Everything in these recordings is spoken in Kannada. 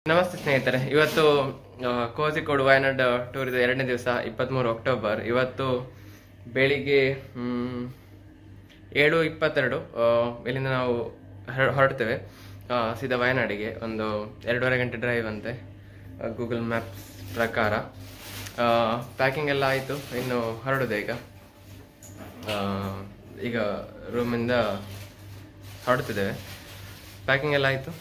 ನಮಸ್ತೆ ಸ್ನೇಹಿತರೆ ಇವತ್ತು ಆ, ಕೋಜಿಕೋಡು ವಯನಾಡ್ ಟೂರ್ ಇದೆ ಎರಡನೇ ದಿವಸ ಇಪ್ಪತ್ತ್ಮೂರು ಅಕ್ಟೋಬರ್ ಇವತ್ತು ಬೆಳಿಗ್ಗೆ ಮ್, ಏಳು ಇಪ್ಪತ್ತೆರಡು ಆ, ಇಲ್ಲಿಂದ ನಾವು ಹೊರ- ಹೊರಡ್ತೇವೆ ಆ, ಸೀದಾ ವಯನಾಡಿಗೆ ಒಂದು ಎರಡೂವರೆ ಗಂಟೆ ಡ್ರೈವ್ ಅಂತೆ ಗೂಗಲ್ ಮ್ಯಾಪ್ಸ್ ಪ್ರಕಾರ ಪ್ಯಾಕಿಂಗ್ ಎಲ್ಲ ಆಯಿತು ಇನ್ನು ಹೊರಡುದೆ ಈಗ ಆ, ಈಗ ರೂಮಿಂದ ಹೊರಡ್ತಿದ್ದೇವೆ ಪ್ಯಾಕಿಂಗ್ ಎಲ್ಲ ಆಯಿತು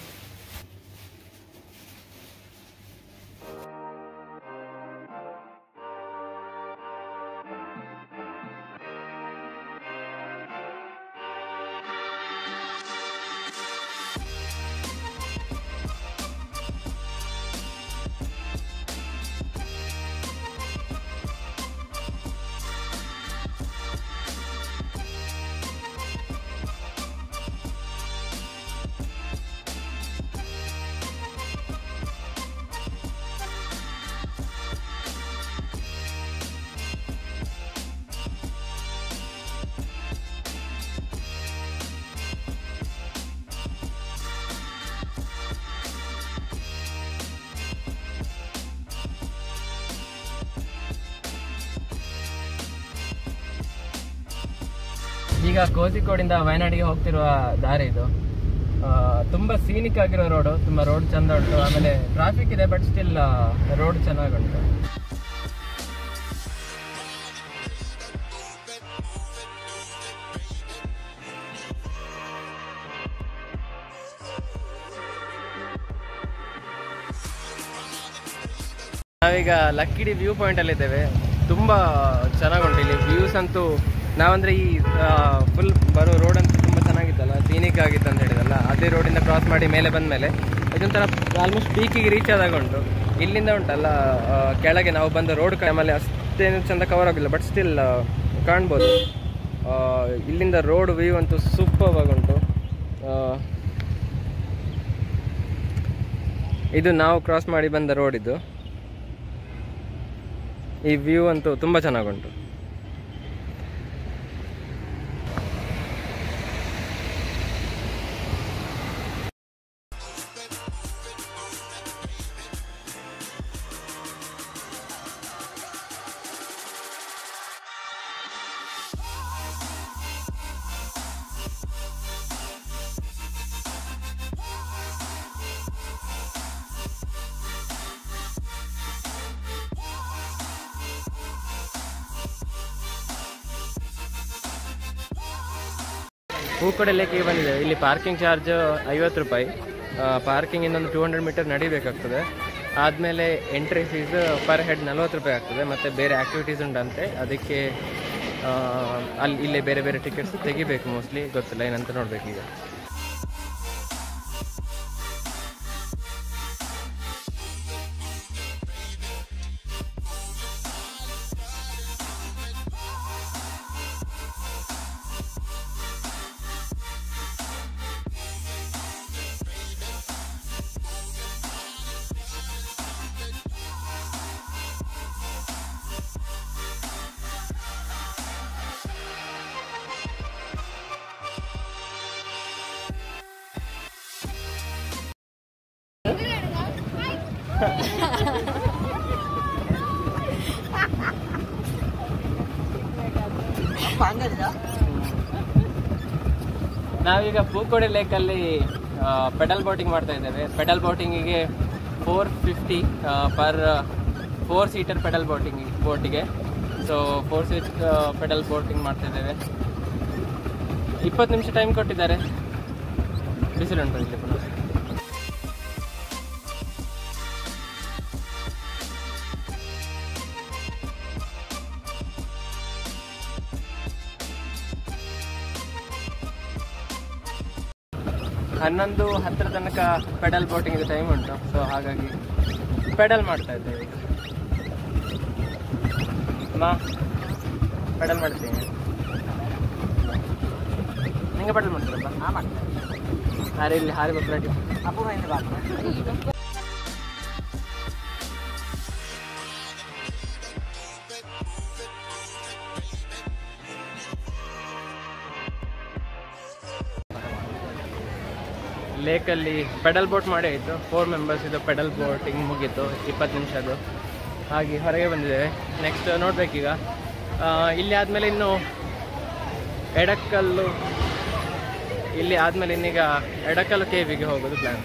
ಈಗ ಕೋಜಿಕೋಡಿಂದ ವಯನಾಡಿಗೆ ಹೋಗ್ತಿರುವ ದಾರಿ ಇದು ಆ, ತುಂಬಾ ಸೀನಿಕ್ ಆಗಿರೋ ರೋಡು ತುಂಬಾ ರೋಡ್ ಚಂದ ಉಂಟು ಆಮೇಲೆ ಟ್ರಾಫಿಕ್ ಇದೆ ಬಟ್ ಸ್ಟಿಲ್ ರೋಡ್ ಚೆನ್ನಾಗುಂಟು ನಾವೀಗ ಲಕ್ಕಿಡಿ ವ್ಯೂ ಪಾಯಿಂಟ್ ಅಲ್ಲಿ ಇದ್ದೇವೆ ತುಂಬಾ ಚೆನ್ನಾಗುಂಟು ಇಲ್ಲಿ ವ್ಯೂಸ್ ಅಂತೂ ನಾವಂದ್ರೆ ಈ ಫುಲ್ ಬರೋ ರೋಡ್ ಅಂತೂ ತುಂಬಾ ಚೆನ್ನಾಗಿತ್ತಲ್ಲ ಸೀನಿಕ್ ಆಗಿತ್ತು ಅಂತ ಹೇಳಿದಲ್ಲ ಅದೇ ರೋಡಿಂದ ಕ್ರಾಸ್ ಮಾಡಿ ಮೇಲೆ ಬಂದ ಮೇಲೆ ಇದೊಂಥರ ಆಲ್ಮೋಸ್ಟ್ ಪೀಕಿಗೆ ರೀಚ್ ಆದಾಗ ಉಂಟು ಇಲ್ಲಿಂದ ಉಂಟಲ್ಲ ಆ, ಕೆಳಗೆ ನಾವು ಬಂದ ರೋಡ್ ಆಮೇಲೆ ಅಷ್ಟೇನು ಚಂದ ಕವರ್ ಆಗಿಲ್ಲ ಬಟ್ ಸ್ಟಿಲ್ ಕಾಣ್ಬೋದು ಆ, ಇಲ್ಲಿಂದ ರೋಡ್ ವ್ಯೂ ಅಂತೂ ಸೂಪರ್ ಆಗುಂಟು ಆ, ಇದು ನಾವು ಕ್ರಾಸ್ ಮಾಡಿ ಬಂದ ರೋಡ್ ಇದು ಈ ವ್ಯೂ ಅಂತೂ ತುಂಬ ಚೆನ್ನಾಗುಂಟು ಹೂಕೊಡೆ ಲೇಕಿಗೆ ಬಂದಿದೆ ಇಲ್ಲಿ ಪಾರ್ಕಿಂಗ್ ಚಾರ್ಜ್ ಐವತ್ತು ರೂಪಾಯಿ ಪಾರ್ಕಿಂಗ್ ಇನ್ನೊಂದು ಟೂ ಹಂಡ್ರೆಡ್ ಮೀಟರ್ ನಡಿಬೇಕಾಗ್ತದೆ ಆದಮೇಲೆ ಎಂಟ್ರಿ ಫೀಸ್ ಪರ್ ಹೆಡ್ ನಲ್ವತ್ತು ರೂಪಾಯಿ ಆಗ್ತದೆ ಮತ್ತು ಬೇರೆ ಆ್ಯಕ್ಟಿವಿಟೀಸ್ ಉಂಟಂತೆ ಅದಕ್ಕೆ ಆ, ಅಲ್ಲಿ ಇಲ್ಲೇ ಬೇರೆ ಬೇರೆ ಟಿಕೆಟ್ಸ್ ತೆಗಿಬೇಕು ಮೋಸ್ಟ್ಲಿ ಗೊತ್ತಿಲ್ಲ ಏನಂತ ನೋಡ್ಬೇಕು ಈಗ ನಾವೀಗ ಪೂಕೋಡೆ ಲೇಕಲ್ಲಿ ಪೆಡಲ್ ಬೋಟಿಂಗ್ ಮಾಡ್ತಾ ಇದ್ದೇವೆ ಪೆಡಲ್ ಬೋಟಿಂಗಿಗೆ four fifty per four seater pedal boating ಬೋಟಿಗೆ so four seat pedal boating ಮಾಡ್ತಾ ಇದ್ದೇವೆ ಇಪ್ಪತ್ತು ನಿಮಿಷ ಟೈಮ್ ಕೊಟ್ಟಿದ್ದಾರೆ ಬಿಸಿಲುಂಟು ಇಲ್ಲಿ ಪುನಃ ಹನ್ನೊಂದು ಹತ್ತರ ತನಕ ಪೆಡಲ್ ಬೋಟಿಂಗ್ ಟೈಮ್ ಉಂಟು ಸೊ ಹಾಗಾಗಿ ಪೆಡಲ್ ಮಾಡ್ತಾ ಇದ್ದೇವೆ ಮಾ ಪೆಡಲ್ ಮಾಡ್ತೀನಿ ನಿಂಗೆ ಪೆಡಲ್ ಮಾಡ್ತೀರಪ್ಪ ಹಾಂ ಮಾಡ್ತಾರೆ ಹಾರಿ ಇಲ್ಲಿ ಹಾರಿ ರೆಡಿ ಅಪೂರ್ವ ಬಾತ್ರ ಲೇಕಲ್ಲಿ ಪೆಡಲ್ ಬೋಟ್ ಮಾಡಿ ಆಯಿತು ಫೋರ್ ಮೆಂಬರ್ಸ್ ಇದು ಪೆಡಲ್ ಬೋಟಿಂಗ್ ಮುಗೀತು ಇಪ್ಪತ್ತು ನಿಮಿಷದ್ದು ಹಾಗೆ ಹೊರಗೆ ಬಂದಿದ್ದೇವೆ ನೆಕ್ಸ್ಟ್ ನೋಡ್ಬೇಕೀಗ ಆ, ಇಲ್ಲಿ ಆದಮೇಲೆ ಇನ್ನು ಎಡಕ್ಕಲ್ಲು ಇಲ್ಲಿ ಆದಮೇಲೆ ಇನ್ನೀಗ ಎಡಕ್ಕಲ್ಲು ಕೇವಿಗೆ ಹೋಗೋದು ಪ್ಲ್ಯಾನ್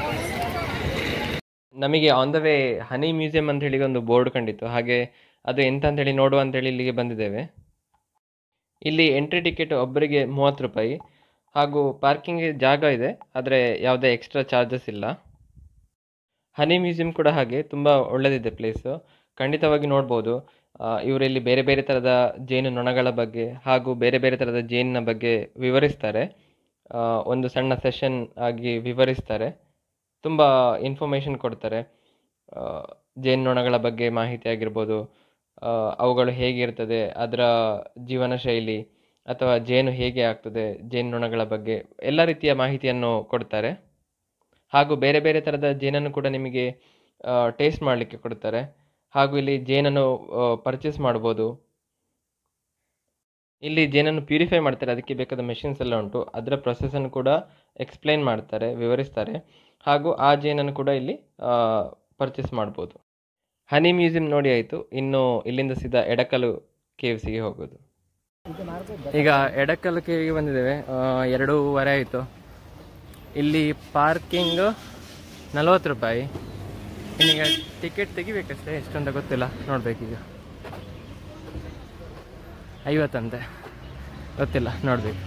ನಮಗೆ on the way honey museum ಅಂತ ಹೇಳಿ ಒಂದು ಬೋರ್ಡ್ ಕಂಡಿತ್ತು ಹಾಗೆ ಅದು ಎಂತ ಅಂತೇಳಿ ನೋಡುವ ಅಂತೇಳಿ ಇಲ್ಲಿಗೆ ಬಂದಿದ್ದೇವೆ ಇಲ್ಲಿ ಎಂಟ್ರಿ ಟಿಕೆಟ್ ಒಬ್ಬರಿಗೆ ಮೂವತ್ತು ರೂಪಾಯಿ ಹಾಗೂ ಪಾರ್ಕಿಂಗ್ ಜಾಗ ಇದೆ ಆದರೆ ಯಾವುದೇ ಎಕ್ಸ್ಟ್ರಾ ಚಾರ್ಜಸ್ ಇಲ್ಲ ಹನಿ ಮ್ಯೂಸಿಯಂ ಕೂಡ ಹಾಗೆ ತುಂಬ ಒಳ್ಳೆದಿದೆ ಪ್ಲೇಸು ಖಂಡಿತವಾಗಿ ನೋಡ್ಬೋದು ಆ, ಇವರಲ್ಲಿ ಬೇರೆ ಬೇರೆ ಥರದ ಜೇನು ನೊಣಗಳ ಬಗ್ಗೆ ಹಾಗೂ ಬೇರೆ ಬೇರೆ ಥರದ ಜೇನಿನ ಬಗ್ಗೆ ವಿವರಿಸ್ತಾರೆ ಆ, ಒಂದು ಸಣ್ಣ ಸೆಷನ್ ಆಗಿ ವಿವರಿಸ್ತಾರೆ ತುಂಬ ಇನ್ಫಾರ್ಮೇಷನ್ ಕೊಡ್ತಾರೆ ಆ, ಜೇನುನೊಣಗಳ ಬಗ್ಗೆ ಮಾಹಿತಿ ಆಗಿರ್ಬೋದು ಆ, ಅವುಗಳು ಹೇಗಿರ್ತದೆ ಅದರ ಜೀವನ ಶೈಲಿ ಅಥವಾ ಜೇನು ಹೇಗೆ ಆಗ್ತದೆ ಜೇನುನೊಣಗಳ ಬಗ್ಗೆ ಎಲ್ಲ ರೀತಿಯ ಮಾಹಿತಿಯನ್ನು ಕೊಡ್ತಾರೆ ಹಾಗೂ ಬೇರೆ ಬೇರೆ ಥರದ ಜೇನನ್ನು ಕೂಡ ನಿಮಗೆ ಟೇಸ್ಟ್ ಮಾಡಲಿಕ್ಕೆ ಕೊಡ್ತಾರೆ ಹಾಗೂ ಇಲ್ಲಿ ಜೇನನ್ನು ಪರ್ಚೇಸ್ ಮಾಡ್ಬೋದು ಇಲ್ಲಿ ಜೇನನ್ನು ಪ್ಯೂರಿಫೈ ಮಾಡ್ತಾರೆ ಅದಕ್ಕೆ ಬೇಕಾದ ಮೆಷಿನ್ಸ್ ಎಲ್ಲ ಉಂಟು ಅದರ ಪ್ರೊಸೆಸನ್ನು ಕೂಡ ಎಕ್ಸ್ಪ್ಲೈನ್ ಮಾಡ್ತಾರೆ ವಿವರಿಸ್ತಾರೆ ಹಾಗೂ ಆ ಜೇನನ್ನು ಕೂಡ ಇಲ್ಲಿ ಪರ್ಚೇಸ್ ಮಾಡ್ಬೋದು ಹನಿ ಮ್ಯೂಸಿಯಂ ನೋಡಿ ಆಯಿತು ಇನ್ನು ಇಲ್ಲಿಂದ ಸೀದಾ ಎಡಕಲು ಕೇವ್ಸಿಗೆ ಹೋಗೋದು ಈಗ ಎಡಕಲ್ಲು ಕೇವಿಗೆ ಬಂದಿದ್ದೇವೆ ಆ, ಎರಡೂವರೆ ಆಯಿತು ಇಲ್ಲಿ ಪಾರ್ಕಿಂಗ್ ನಲವತ್ತು ರೂಪಾಯಿ ಇನ್ನೀಗ ಟಿಕೆಟ್ ತೆಗಿಬೇಕಷ್ಟೇ ಎಷ್ಟು ಅಂತ ಗೊತ್ತಿಲ್ಲ ನೋಡ್ಬೇಕೀಗ ಐವತ್ತಂತೆ ಗೊತ್ತಿಲ್ಲ ನೋಡ್ಬೇಕು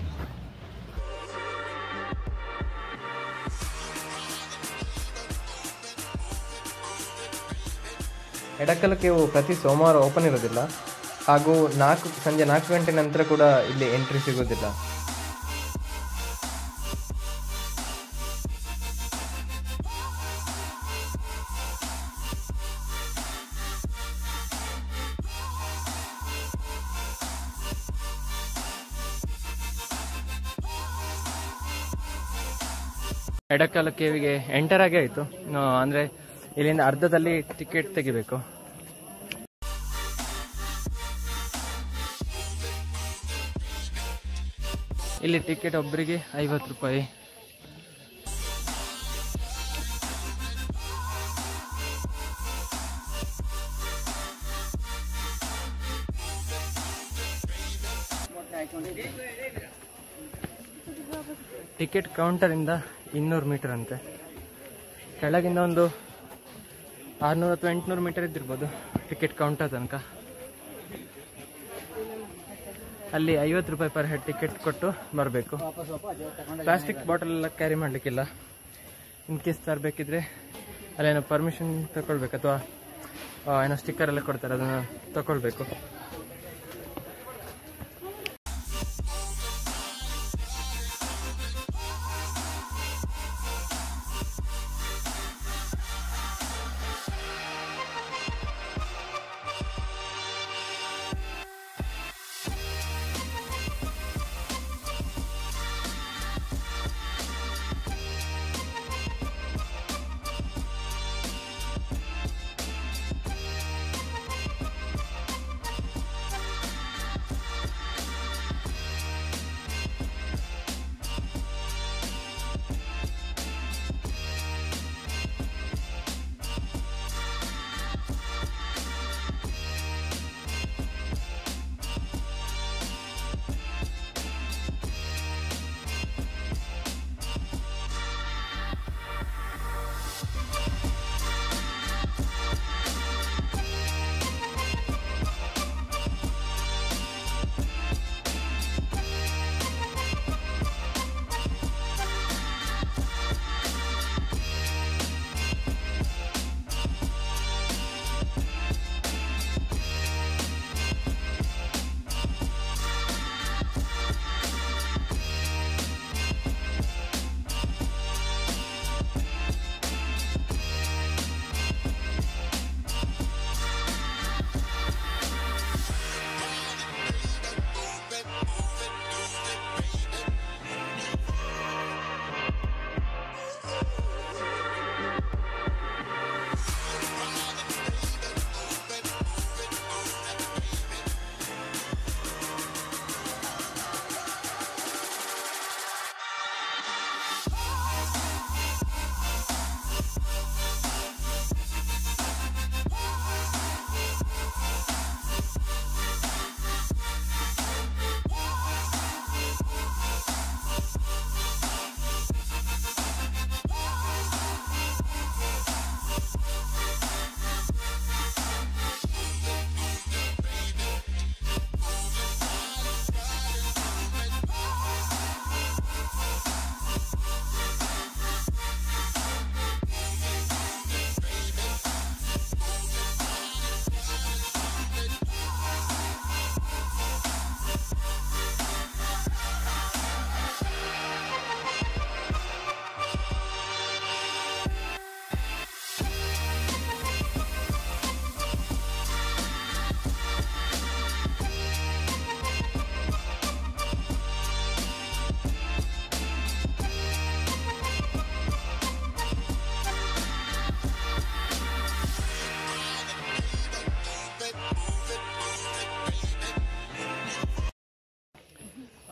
ಎಡಕಲು ಕೇವು ಪ್ರತಿ ಸೋಮವಾರ ಓಪನ್ ಇರೋದಿಲ್ಲ ಹಾಗೂ ನಾಲ್ಕು ಸಂಜೆ ನಾಲ್ಕು ಗಂಟೆ ನಂತರ ಕೂಡ ಇಲ್ಲಿ ಎಂಟ್ರಿ ಸಿಗೋದಿಲ್ಲ ಎಡಕಾಲ ಕೇವಿಗೆ ಎಂಟರ್ ಆಗಿ ಆಯಿತು ಅಂದರೆ ಇಲ್ಲಿಂದ ಅರ್ಧದಲ್ಲಿ ಟಿಕೆಟ್ ತೆಗಿಬೇಕು ಇಲ್ಲಿ ಟಿಕೆಟ್ ಒಬ್ಬರಿಗೆ ಐವತ್ತು ರೂಪಾಯಿ ಟಿಕೆಟ್ ಕೌಂಟರಿಂದ ಇನ್ನೂರು ಮೀಟರ್ ಅಂತೆ ಕೆಳಗಿಂದ ಒಂದು ಆರುನೂರು ಅಥವಾ ಎಂಟುನೂರು ಮೀಟರ್ ಇದ್ದಿರ್ಬೋದು ಟಿಕೆಟ್ ಕೌಂಟರ್ ತನಕ ಅಲ್ಲಿ ಐವತ್ತು ರೂಪಾಯಿ ಪರ್ ಹೆಡ್ ಟಿಕೆಟ್ ಕೊಟ್ಟು ಬರಬೇಕು ಪ್ಲಾಸ್ಟಿಕ್ ಬಾಟಲ್ ಎಲ್ಲ ಕ್ಯಾರಿ ಮಾಡಲಿಕ್ಕಿಲ್ಲ ಇನ್ ಕೇಸ್ ತರಬೇಕಿದ್ರೆ ಅಲ್ಲೇನೋ ಪರ್ಮಿಷನ್ ತಗೊಳ್ಬೇಕು ಅಥವಾ ಆ, ಏನೋ ಸ್ಟಿಕ್ಕರ್ ಎಲ್ಲ ಕೊಡ್ತಾರೆ ಅದನ್ನು ತಗೊಳ್ಬೇಕು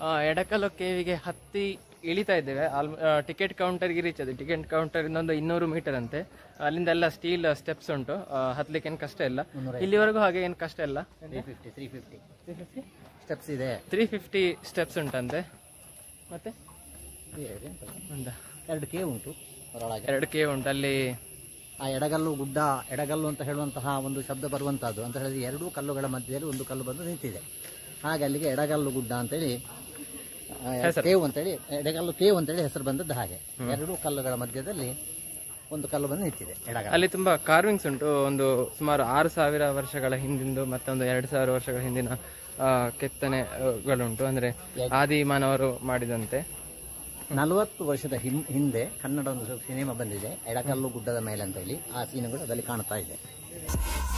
ಆ, ಎಡಕಲ್ಲು ಕೇವಿಗೆ ಹತ್ತಿ ಇಳಿತಾ ಇದ್ದೇವೆ ಆಲ್ ಟಿಕೆಟ್ ಕೌಂಟರ್ಗೆ ರೀಚ್ ಆಗಿದೆ ಟಿಕೆಟ್ ಕೌಂಟರ್ ಇನ್ನೊಂದು ಇನ್ನೂರು ಮೀಟರ್ ಅಂತೆ ಅಲ್ಲಿಂದ ಎಲ್ಲ ಸ್ಟೀಲ್ ಸ್ಟೆಪ್ಸ್ ಉಂಟು ಆ, ಹತ್ಲಿಕ್ಕೆ ಏನು ಕಷ್ಟ ಇಲ್ಲ ಇಲ್ಲಿವರೆಗೂ ಹಾಗೆ ಏನು ಕಷ್ಟ ಇಲ್ಲ three fifty three fifty steps ಇದೆ ತ್ರೀ ಫಿಫ್ಟಿ ಸ್ಟೆಪ್ಸ್ ಉಂಟಂತೆ ಮತ್ತೆ ಒಂದ ಎರಡು ಕೇವ್ ಉಂಟು ಅದರೊಳಗೆ ಎರಡು ಕೇವ್ ಉಂಟು ಅಲ್ಲಿ ಆ ಎಡಗಲ್ಲು ಗುಡ್ಡ ಎಡಗಲ್ಲು ಅಂತ ಹೇಳುವಂತಹ ಒಂದು ಶಬ್ದ ಬರುವಂತಹದ್ದು ಅಂತ ಹೇಳಿದ್ರೆ ಎರಡೂ ಕಲ್ಲುಗಳ ಮಧ್ಯದಲ್ಲಿ ಒಂದು ಕಲ್ಲು ಬಂದು ನಿಂತಿದೆ ಹಾಗೆ ಅಲ್ಲಿಗೆ ಎಡಗಲ್ಲು ಗುಡ್ಡ ಅಂತೇಳಿ ಆ, ಕೇವ್ ಅಂತೇಳಿ ಎಡಗಲ್ಲು ಕೇವ್ ಅಂತೇಳಿ ಹೆಸರು ಬಂದದ್ದು ಹಾಗೆ ಎರಡೂ ಕಲ್ಲುಗಳ ಮಧ್ಯದಲ್ಲಿ ಒಂದು ಕಲ್ಲು ಬಂದು ನಿಂತಿದೆ ಎಡಗಲ್ಲು ಅಲ್ಲಿ ತುಂಬಾ ಕಾರ್ವಿಂಗ್ಸ್ ಉಂಟು ಒಂದು ಸುಮಾರು ಆರು ಸಾವಿರ ವರ್ಷಗಳ ಹಿಂದಿಂದು ಮತ್ತೊಂದು ಎರಡು ಸಾವಿರ ವರ್ಷಗಳ ಹಿಂದಿನ ಆ, ಕೆತ್ತನೆಗಳುಂಟು ಅಂದ್ರೆ ಆದಿ ಮಾನವರು ಮಾಡಿದಂತೆ ನಲವತ್ತು ವರ್ಷದ ಹಿಂ- ಹಿಂದೆ ಕನ್ನಡ ಒಂದು ಸಿನಿಮಾ ಬಂದಿದೆ ಎಡಕಲ್ಲು ಗುಡ್ಡದ ಮೇಲೆ ಅಂತ ಹೇಳಿ ಆ ಸೀನ್ ಕೂಡ ಅದರಲ್ಲಿ ಕಾಣ್ತಾ ಇದೆ